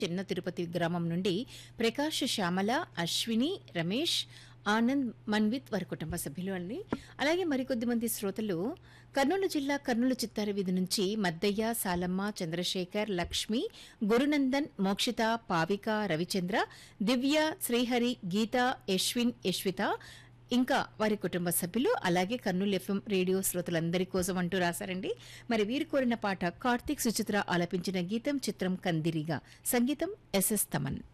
చిన్న తిరుపతి గ్రామం నుండి ప్రకాష్ శ్యామల అశ్విని రమేష్ ఆనంద్ మన్విత్ వారి కుటుంబ సభ్యులు అండి అలాగే మరికొద్ది మంది శ్రోతలు కర్నూలు జిల్లా కర్నూలు చిత్తార వీధి నుంచి మద్దయ్య సాలమ్మ చంద్రశేఖర్ లక్ష్మి గురునందన్ మోక్షిత పావిక రవిచంద్ర దివ్య శ్రీహరి గీత యశ్విన్ యశ్విత ఇంకా వారి కుటుంబ సభ్యులు అలాగే కర్నూలు ఎఫ్ఎం రేడియో శ్రోతలందరి కోసం అంటూ రాశారండి మరి వీరు కోరిన పాట కార్తీక్ సుచిత్ర ఆలపించిన గీతం చిత్రం కందిరిగా సంగీతం ఎస్ఎస్ తమన్